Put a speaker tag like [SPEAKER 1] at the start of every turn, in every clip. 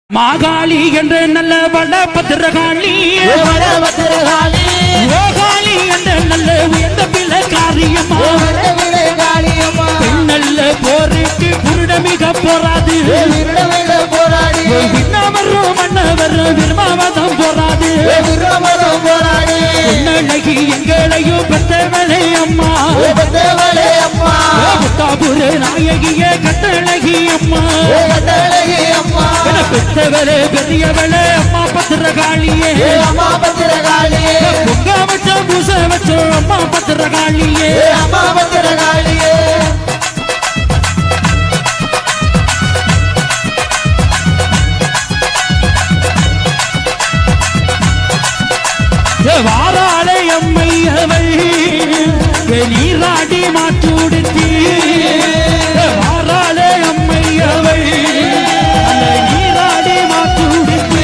[SPEAKER 1] மாகாளி என்ற நல்ல வட பத்திரகாளி
[SPEAKER 2] வடபத்திரகாளி
[SPEAKER 1] ஓகாளி என்ற நல்ல உயர்ந்த பிள்ளை காரியம்மா
[SPEAKER 2] விடவிடை காளியம்மா
[SPEAKER 1] நல்ல போருக்கு புருடமிக போராது
[SPEAKER 2] விடவிட போராடி
[SPEAKER 1] விண்ணவரும் மன்னவரும் விரும்பாவதம் போராது
[SPEAKER 2] விரமரம் போராடி
[SPEAKER 1] பொன்னழகி எங்களையும் பெற்றவளே அம்மா
[SPEAKER 2] தேவளே அம்மா
[SPEAKER 1] முத்தாபுர நாயகியே கட்டழகி அம்மா
[SPEAKER 2] கட்டழகி அம்மா
[SPEAKER 1] என பெற்றவளே பெரியவளே அம்மா பத்திரகாளியே
[SPEAKER 2] அம்மா பத்திரகாளி
[SPEAKER 1] பொங்க வச்ச பூச வச்ச அம்மா பத்திரகாளியே
[SPEAKER 2] அம்மா பத்திரகாளியே
[SPEAKER 1] வாராளே அம்மை அவள் நீராடி மாற்றுடுத்தி வாராளே அம்மை அவள் அந்த நீராடி மாற்றுடுத்தி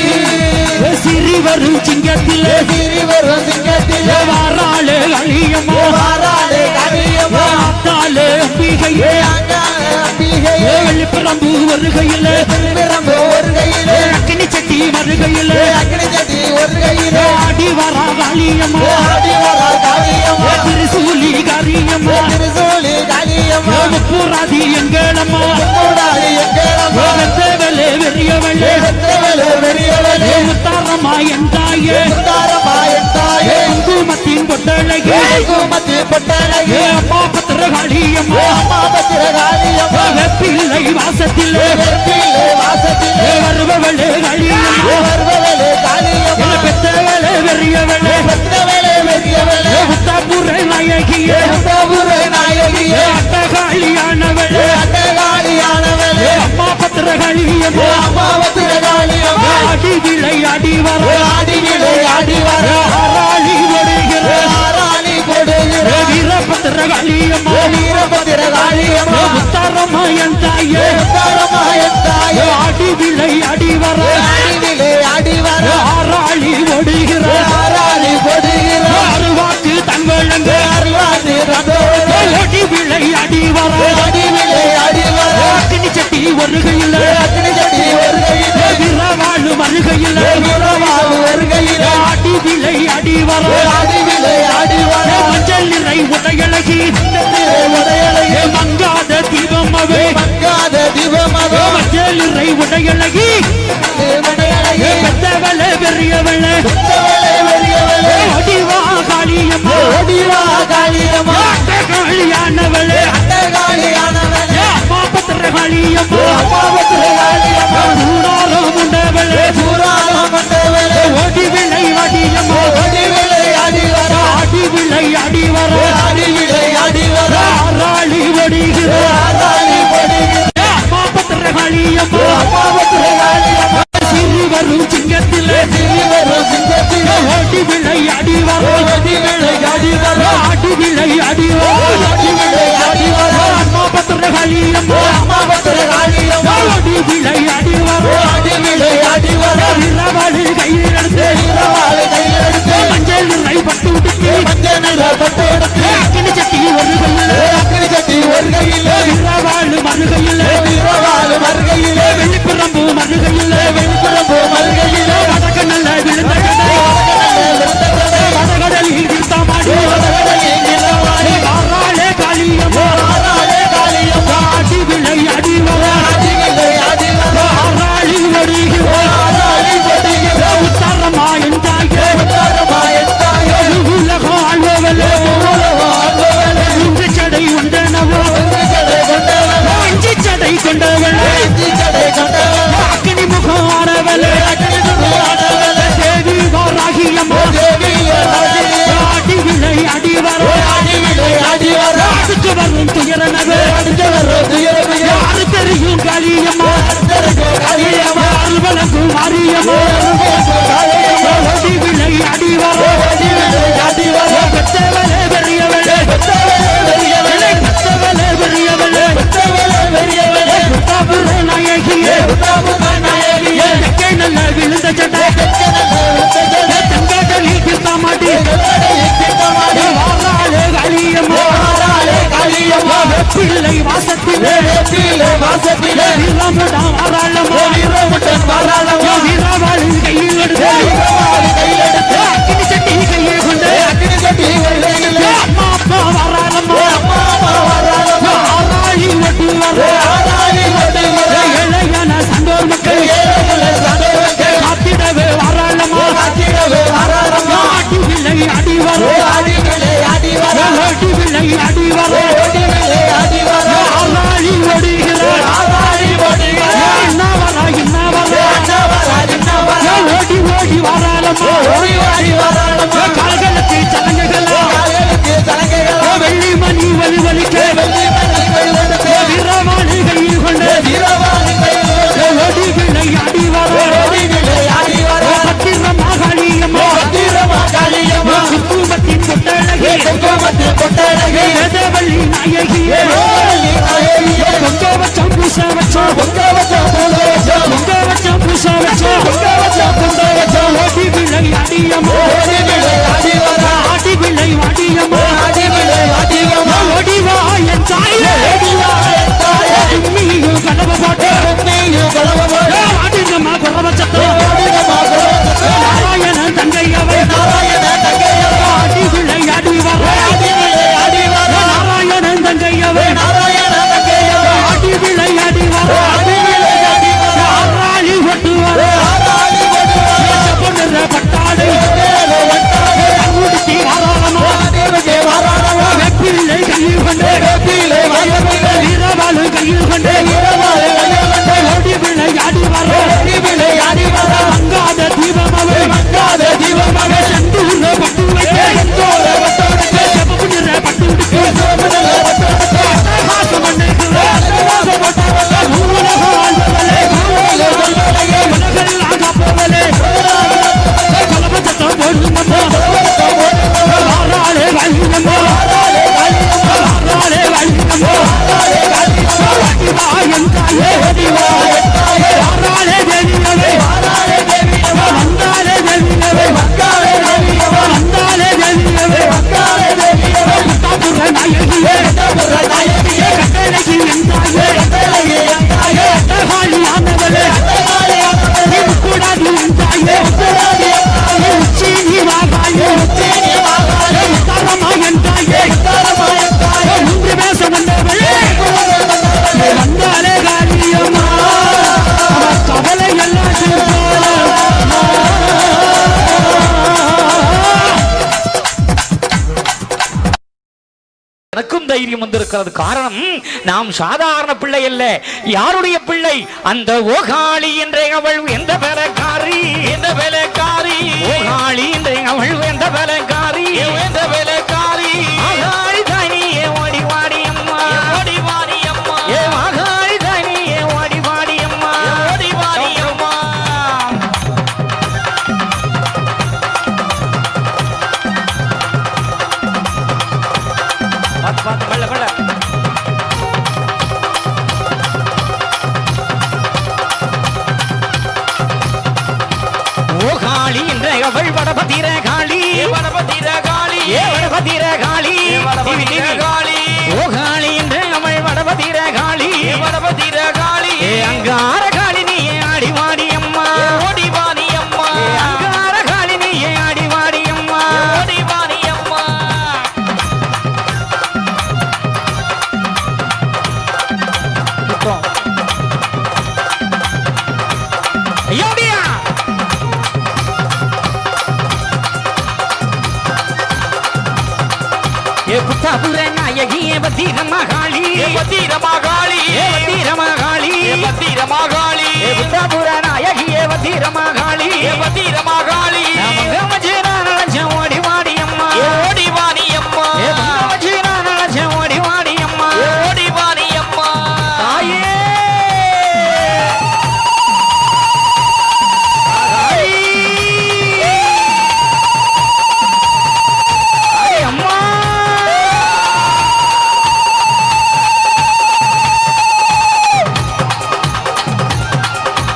[SPEAKER 1] சிறிவரும் சிங்கத்தில்
[SPEAKER 2] சிறிவர் சிங்கத்தில்
[SPEAKER 1] வாராளே அழியம்மா
[SPEAKER 2] வாராளே காளியம்மா
[SPEAKER 1] ஆத்தாளே அம்பிகையே
[SPEAKER 2] அம்பிகையே
[SPEAKER 1] வெளிப்பிரம்பு வருகையில்
[SPEAKER 2] பிரம்பு ஒரு கையிலே
[SPEAKER 1] அக்கினி சட்டி வருகையில்
[SPEAKER 2] அக்னி சட்டி ஒரு கையிலே
[SPEAKER 1] ஆடி வரா காளியம்மா
[SPEAKER 2] ஆடி வரா காளியம்மா
[SPEAKER 1] திருசூலி காரியம்மா
[SPEAKER 2] திருசூலி காளியம்மா
[SPEAKER 1] பூராதி எங்களம்மா
[SPEAKER 2] கூடாது எங்கேரம்மா
[SPEAKER 1] வெத்தவளே வெறியவளே
[SPEAKER 2] வெற்றவளே வெறியவளே
[SPEAKER 1] முத்தாரம்மாentaye
[SPEAKER 2] சுந்தாரம்மா எட்டாயே
[SPEAKER 1] குங்குமத்தின் பொட்டழகே
[SPEAKER 2] குமத்தி பொட்டழகி
[SPEAKER 1] ஏ அம்மா பத்திரகாளியம்மா
[SPEAKER 2] அம்மா பத்திரகாளியம்மா
[SPEAKER 1] வெப்பிள்ளை வாசத்திலே
[SPEAKER 2] வெற்றிலே வாசத்திலே
[SPEAKER 1] ஏ வருபவளே காளியம்மா
[SPEAKER 2] வருபவளே காளியம்மா
[SPEAKER 1] என பெத்தவளே வெறியவளே
[SPEAKER 2] வெற்றவளே வெறியவளே
[SPEAKER 1] ஏ முத்தாபுர நாயகியே
[SPEAKER 2] சுந்தபுரை நாயகியே
[SPEAKER 1] ஏ அட்டகாளியானவளே
[SPEAKER 2] அட்டகாளியானவளே
[SPEAKER 1] ஏ அம்மா பத்திரகாளியம்மா
[SPEAKER 2] அம்மா பத்திரகாளியம்மா
[SPEAKER 1] அடி விளை அடி வர
[SPEAKER 2] ஆடிவிலே ஆடி வர
[SPEAKER 1] ஆராளி வருகிற
[SPEAKER 2] ஆராணி கொடுகிற
[SPEAKER 1] வீரபத்திரகாளியம்மா
[SPEAKER 2] வீரபத்திரகாளியம்மா
[SPEAKER 1] முத்தாரம்மா என் தாயே
[SPEAKER 2] சுந்தரம்மா எட்டாயே
[SPEAKER 1] அடி விளை அடி வர
[SPEAKER 2] ஆடிவிலே ஆடி வர
[SPEAKER 1] ஆராளி ஓடுகிற
[SPEAKER 2] ஆராணி கொடுகிற
[SPEAKER 1] அருவாக்கு தங்கழங்க
[SPEAKER 2] அறிவாதி ரதோடு
[SPEAKER 1] ஓடி விளை அடி வர
[SPEAKER 2] ஆடிவிலே ஆடி வர
[SPEAKER 1] அக்கினி சட்டி வருகையில்
[SPEAKER 2] அக்னி சட்டி வருகையிலே
[SPEAKER 1] வீரவாழு வருகையில்
[SPEAKER 2] வீரவாழு வருகையிலே
[SPEAKER 1] அடி விளை அடி வர
[SPEAKER 2] ஆடிவிலே ஆடி வர
[SPEAKER 1] மஞ்சள் நிறை உடையழகி
[SPEAKER 2] உடையழகி
[SPEAKER 1] மங்காத தீபம் அவை
[SPEAKER 2] மங்காத திவமதோ
[SPEAKER 1] மஞ்சள் நிறை உடையழகி
[SPEAKER 2] உடையழகி
[SPEAKER 1] பெத்தவளே பெரியவளே
[SPEAKER 2] சுத்தவளே வெறியவளே
[SPEAKER 1] அடிவா காளியம்மா
[SPEAKER 2] ஓடிவா காளியம்மா
[SPEAKER 1] காளியானவளே
[SPEAKER 2] அட்டகாளியானவளே
[SPEAKER 1] அம்மா பத்திர காளியம்மா
[SPEAKER 2] அம்மாவத்திரகாளியம்மா
[SPEAKER 1] ஊராரம் உண்டவளே
[SPEAKER 2] சூராலம் கொண்டவளே
[SPEAKER 1] ஓடி விளை அடியம்மா
[SPEAKER 2] ஓடிவிலே ஆடி வர
[SPEAKER 1] அடி விளை அடி வர
[SPEAKER 2] ஆடிவிலே ஆடி வர
[SPEAKER 1] ஆராளி ஓடுகிற
[SPEAKER 2] ஆராணி கொடுகிற
[SPEAKER 1] அம்மா பத்திர காளியம்மா
[SPEAKER 2] அம்மாவத்திரகாளியம்மா
[SPEAKER 1] சிறுவரும் சிங்கத்திலே
[SPEAKER 2] சிறிவரும் சிங்கத்திலே
[SPEAKER 1] ஓடி விளை அடி வர
[SPEAKER 2] ஓடிவிலே ஆடி வர
[SPEAKER 1] அடி விளை அடி வர
[SPEAKER 2] ஆடிவிலே ஆடி வர
[SPEAKER 1] அம்மா பத்திர காளியம்மா
[SPEAKER 2] அம்மாவத்திரகாளியம்மா
[SPEAKER 1] ஓடி விளை அடி வர
[SPEAKER 2] ஆடிவிலே ஆடி வர
[SPEAKER 1] வீரவாளி கையில் எடுத்து
[SPEAKER 2] வீரவாளை கையிலெடுத்து
[SPEAKER 1] மஞ்சள் நிறை பட்டு விட்டு
[SPEAKER 2] மஞ்சள் நிற பட்டு எடுத்து
[SPEAKER 1] அக்கினி சட்டி ஒரு கையில்
[SPEAKER 2] அக்னி சட்டி ஒரு கையிலே
[SPEAKER 1] வீரவாழு மறுகையில்
[SPEAKER 2] வீரவாழு மறுகையிலே
[SPEAKER 1] வெளிப்பிரம்பு மறுகையில்
[SPEAKER 2] வெண்புறம்பு மறுகையிலே
[SPEAKER 1] வடக்க நல்ல விழுந்த கடை வடகடலில் வீழ்த்தாமாடி வாராளே காளியம்மா
[SPEAKER 2] ஆராளே காளியம்மா
[SPEAKER 1] அடி விளை அடி வர
[SPEAKER 2] ஆடிவிலே ஆடி வர
[SPEAKER 1] ஆரா வேப்பிள்ளை வாசத்திலே
[SPEAKER 2] வேப்பிலை வாசத்திலே
[SPEAKER 1] வீரமுடா வாராளமா
[SPEAKER 2] வீரமுடன் வாராளமா
[SPEAKER 1] வீரவாளி கையில் எடுத்து
[SPEAKER 2] வீரவாளி கையில் எடுத்து
[SPEAKER 1] அக்கினி சட்டி கையில் கொண்டு
[SPEAKER 2] அக்கினி சட்டி வெள்ளையிலே
[SPEAKER 1] அம்மா அப்பா வாராளமா
[SPEAKER 2] அம்மா அம்மா வாராளமா
[SPEAKER 1] ஆராயி ஒட்டி வர
[SPEAKER 2] ஆராயி ஓடி வர
[SPEAKER 1] இளைஞன சண்டோர் மக்கள்
[SPEAKER 2] ஏழைகளை சடவர்கள்
[SPEAKER 1] காத்திடவே வாராளமா
[SPEAKER 2] காத்திடவே வாராளமா
[SPEAKER 1] ஆட்டி வில்லை அடி வர
[SPEAKER 2] ஆடிகளே ஆடி வர
[SPEAKER 1] ஓட்டி வில்லை அடி வர
[SPEAKER 2] ஓடிகளே ஆடி வர
[SPEAKER 1] ஆராயி ஓடுகிறார்
[SPEAKER 2] ஆராயி ஓடி வர
[SPEAKER 1] என்ன வரா என்ன வரா
[SPEAKER 2] அண்ணா வர அண்ணா வர
[SPEAKER 1] ஓடி ஓடி வாராளமா
[SPEAKER 2] ஓடி ஆடி வாராளமா
[SPEAKER 1] கால்களுக்கு சலங்குகளா
[SPEAKER 2] காயலுக்கு தலைகைகளா
[SPEAKER 1] வெள்ளி மணி வலி வலிக்க
[SPEAKER 2] வெள்ளி மணி வெள்ளெடுத்து
[SPEAKER 1] வீரவாளி கையில் கொண்டு
[SPEAKER 2] வீரவாளி கையில்
[SPEAKER 1] ஓடி வில்லை அடி வர
[SPEAKER 2] ஓடிகளே ஆடி வர
[SPEAKER 1] பத்திரமா காளியம்மா
[SPEAKER 2] பத்திரமா காளியம்மா
[SPEAKER 1] குங்குமத்தின் கொட்டழகே
[SPEAKER 2] குங்குமத்து கொட்டழகே
[SPEAKER 1] வேதவள்ளி நாயகியே
[SPEAKER 2] ஓடி நாயகியே
[SPEAKER 1] பொங்க வச்சம் பூச வச்சோம்
[SPEAKER 2] பொங்கவச்சம் பூங்கவச்சம்
[SPEAKER 1] பொங்க வச்சம் பூச வச்சோம்
[SPEAKER 2] பொங்கவச்சம் பூங்கவச்சம்
[SPEAKER 1] ஓடி வில்லை அடியம்மா
[SPEAKER 2] ஓடிகளே ஆடி வர
[SPEAKER 1] ஆடி வில்லை அடியம்மா
[SPEAKER 2] ஆடிகளே ஆடியம்மா
[SPEAKER 1] ஓடி வா என் தாயே
[SPEAKER 2] ஓடிவா என் தாயே
[SPEAKER 1] நீயும் கதவை போட்டு
[SPEAKER 2] நீயும் கலவமோடு
[SPEAKER 1] ஆடிங்கம்மா குறவ சத்தம்
[SPEAKER 2] ஓடினமா குலவச்சம்
[SPEAKER 1] நாராயணன் தங்கையவை
[SPEAKER 2] நாராயண தங்கையம்மா
[SPEAKER 1] ஆடி வில்லை அடி வர
[SPEAKER 2] ஆடிகளே ஆடி வர
[SPEAKER 1] நாராயணன் தங்கையவை
[SPEAKER 2] நாராயண தங்கையம்மா
[SPEAKER 1] ஆடி வில்லை அடி வர
[SPEAKER 2] ஆடிகளே ஆடி வர
[SPEAKER 1] ஆராளி ஒட்டு வர
[SPEAKER 2] ஆராளி ஓடுவா
[SPEAKER 1] பொண்ணுற பட்டாளை
[SPEAKER 2] வேலோ வட்டாரே
[SPEAKER 1] முடிச்சி வாராளமா
[SPEAKER 2] ஆடிகளே வாராளமா
[SPEAKER 1] வெப்பிள்ளை கையில் கொண்டு
[SPEAKER 2] வேப்பிலை வாசத்திலே
[SPEAKER 1] வீரவாளு கையில் கொண்டு
[SPEAKER 2] வீரவாளி கையவண்டே
[SPEAKER 1] ஓடி வில்லை அடி வர
[SPEAKER 2] ஆடிகளே ஆடி வர
[SPEAKER 1] அங்காத தீபமவை
[SPEAKER 2] மங்காத தீபமவே
[SPEAKER 1] செந்தூர பட்டு வைக்க
[SPEAKER 2] செந்தூர வட்டோடுக்கு
[SPEAKER 1] செப்பப்புண்ணிற பட்டு விடுக்கு
[SPEAKER 2] சோமனல வட்டோடுக்கு
[SPEAKER 1] காசு மண்ணுக்கு
[SPEAKER 2] ஆசவாச வட்டோடுக்கு
[SPEAKER 1] உலக ஆண்டவளே
[SPEAKER 2] ஊரலே வல்லலையே
[SPEAKER 1] உலகெல்லாம் காப்பவளே கலபச்சத்தம் போடுமம்மா
[SPEAKER 2] கலவரத்தம் ஓடுமோ
[SPEAKER 1] ஆறாளே வழியம்மா
[SPEAKER 2] ஆராலே காளியம்மா
[SPEAKER 1] ஆறாளே வழியம்மா
[SPEAKER 2] ஆராலே காளியம்மா
[SPEAKER 1] ஓடிவா என் தாயே
[SPEAKER 2] ஓடிவா என் தாயே
[SPEAKER 1] ஆறாளே தேவியவே
[SPEAKER 2] ஆராலே தேவியம்மா
[SPEAKER 1] வந்தாலே தேவியவே
[SPEAKER 2] மங்காலே தேவியம்மா
[SPEAKER 1] வந்தாலே தேவியவே
[SPEAKER 2] மங்காலே தேவியம்மா
[SPEAKER 1] தாபுர நாயகியே
[SPEAKER 2] புற நாயகியே
[SPEAKER 1] கட்டளைக்கு என் தாயே
[SPEAKER 2] கட்டளையே என் தாயே
[SPEAKER 1] அட்டகாளி ஆனவளே
[SPEAKER 2] கட்டளையே ஆனவளே
[SPEAKER 1] கூடாது என் தாயே
[SPEAKER 2] உத்தராதி என் தாயே
[SPEAKER 1] உச்சி வாகாயே
[SPEAKER 2] உத்தேனி வாகாலே
[SPEAKER 1] தரமா என் தாயே
[SPEAKER 2] உத்தாரமா என் தாயே
[SPEAKER 1] இன்று பேச வந்தவளே
[SPEAKER 2] புறவே வந்தவளே
[SPEAKER 1] வந்தாலே காளியம்மா அவ கவலை எல்லாம் தீர்ப்பாளா.
[SPEAKER 3] எனக்கும் தைரியம் வந்திருக்கிறது காரணம் நாம் சாதாரண பிள்ளை அல்ல யாருடைய பிள்ளை அந்த ஓகாளி என்ற அவள் எந்த வேலைக்காரி எந்த வேலைக்காரி ஓகாளி என்ற அவள் எந்த வேலைக்காரி எந்த வேலைக்காரி ஆகாளி தனியே ஓடி வாடி அம்மா ஓடி வாடி அம்மா ஏ ஆகாளி தனியே ஓடி வாடி அம்மா ஓடி வாடி அம்மா பார்த்து பார்த்து மெல்ல மெல்ல ஓ காளி என்ற அவள் வடபத்திர காளி வடபத்திர காளி ஏ வடபத்திர காளி வடபத்திர காளி ஓ காளி என்ற அவள் வடபத்திர காளி வடபத்திர காளி ஏ அங்கார காளி நீ ஆடி வாடி அம்மா ஓடி வாடி அம்மா அங்கார காளி நீ ஆடி வாடி அம்மா ஓடி வாடி அம்மா குற்றம் ஐயோடியா ஏ புத்தாபுர நாயகி ஏ பத்தீர மகாளி ஏ பத்தீர மகாளி ஏ பத்தீர மகாளி ஏ பத்தீர மகாளி ஏ புத்தாபுர நாயகி ஏ பத்தீர மகாளி ஏ பத்தீர மகாளி நமக்கு மஜிரா நலச்ச ஓடி வாடி அம்மா ஓடி வாடி அம்மா ஏ மஜிரா நலச்ச ஓடி வாடி அம்மா ஓடி வாடி அம்மா தாயே தாயே அம்மா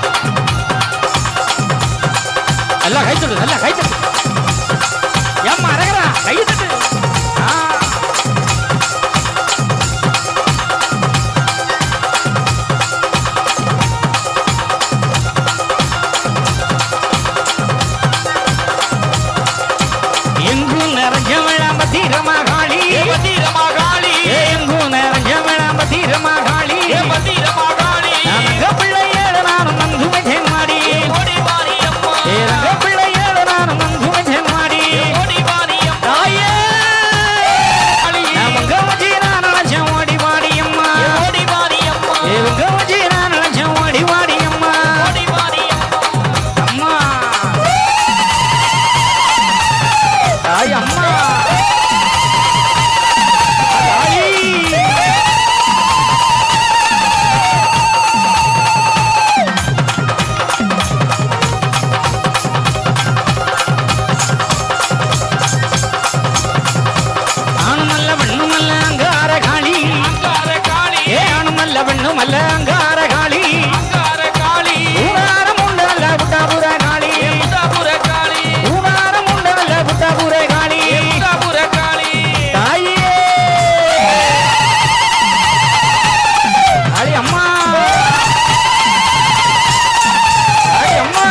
[SPEAKER 3] நல்லா கை தட்டு நல்லா கை தட்டு ஏம்மா பத்திரமாகாளி
[SPEAKER 1] பத்திரமாகாளி
[SPEAKER 3] எங்கும் நிறைஞ்ச வேளாம் பத்திரமாகாளி
[SPEAKER 1] பத்திரமாகாளி
[SPEAKER 3] நாங்க பிள்ளையோட நானும் நந்து மாடி
[SPEAKER 1] ஓடி வாரி அம்மா
[SPEAKER 3] ஏங்க பிள்ளையோட நானும் நந்து மாடி
[SPEAKER 1] ஓடி வாரி அம்மா
[SPEAKER 3] தாயே நமங்க வச்சு நான் நினைச்சேன் ஓடி வாடி அம்மா
[SPEAKER 1] ஓடி வாரி அம்மா
[SPEAKER 3] இவங்க வச்சு நான் நினைச்சேன் ஓடி வாடி அம்மா
[SPEAKER 1] ஓடி வாரி அம்மா
[SPEAKER 3] அம்மா தாய் அம்மா தாய் ஆணுமல்ல பெண்ணுமல்ல அங்கார காளி
[SPEAKER 1] அங்கார காளி
[SPEAKER 3] ஏ ஆணுமல்ல பெண்ணுமல்ல அங்கார காளி
[SPEAKER 1] அங்கார காளி
[SPEAKER 3] ஊராரம் உண்டல்ல புட்டாபுர காளி
[SPEAKER 1] முதாபுர காளி
[SPEAKER 3] ஊராரம் உண்டல்ல புட்டாபுர காளி
[SPEAKER 1] முதாபுர காளி
[SPEAKER 3] தாயே அடி அம்மா அடி அம்மா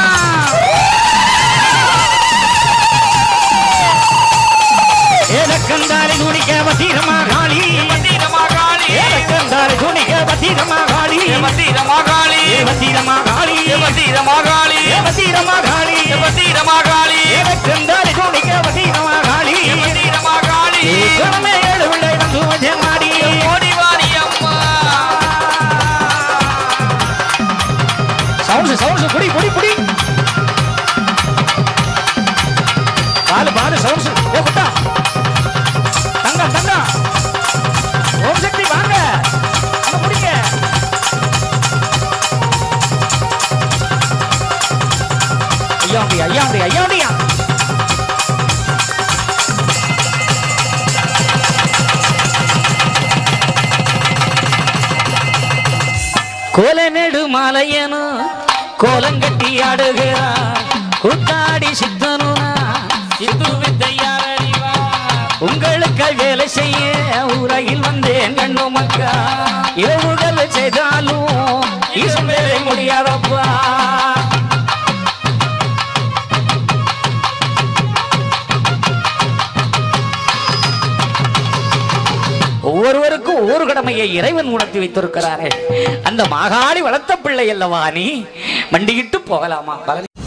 [SPEAKER 3] ஏதக்கந்தாரி துணிக்க பத்திரமா காளி
[SPEAKER 1] பத்திரமாகாளி
[SPEAKER 3] ஏதக்கந்தாரி துணிக்க பத்திரமா காளி
[SPEAKER 1] பத்திரமாகாளி
[SPEAKER 3] பத்திரமா காளி
[SPEAKER 1] பத்திரமாகாளி
[SPEAKER 3] பத்திரமா காளி
[SPEAKER 1] பத்திரமாகாளி
[SPEAKER 3] ஏதக்கந்தாரி துணிக்க பத்திரமா காளி
[SPEAKER 1] பத்திரமாகாளி
[SPEAKER 3] குணமே ஏழு பிள்ளை வந்து வச்ச மாடி
[SPEAKER 1] ஓடி வாரி அம்மா
[SPEAKER 3] சவுண்ட்ஸ் சவுண்ட்ஸ் புடி புடி புடி பாலு பாலு சவுண்ட்ஸ் ஏ குட்டா தங்க தங்க ஓம் சக்தி வாங்க அங்க முடிங்க ஐயா உண்டு ஐயா உண்டு ஐயா உண்டியா கோல நெடு மாலையனு கோலங்கட்டி ஆடுகிறார் கூத்தாடி சித்தனுனா
[SPEAKER 1] சித்து வித்தையார் அறிவா
[SPEAKER 3] உங்களுக்கு வேலை செய்ய உலகில் வந்தேன் கண்ணு மக்கா இரவுகள் செய்தாலும் ஈசன் வேலை முடியாதப்பா ஒவ்வொருவருக்கும் ஒவ்வொரு கடமையை இறைவன் உணர்த்தி வைத்திருக்கிறாரே அந்த மாகாளி வளர்த்த பிள்ளை அல்லவா நீ மண்டியிட்டு போகலாமா பலனி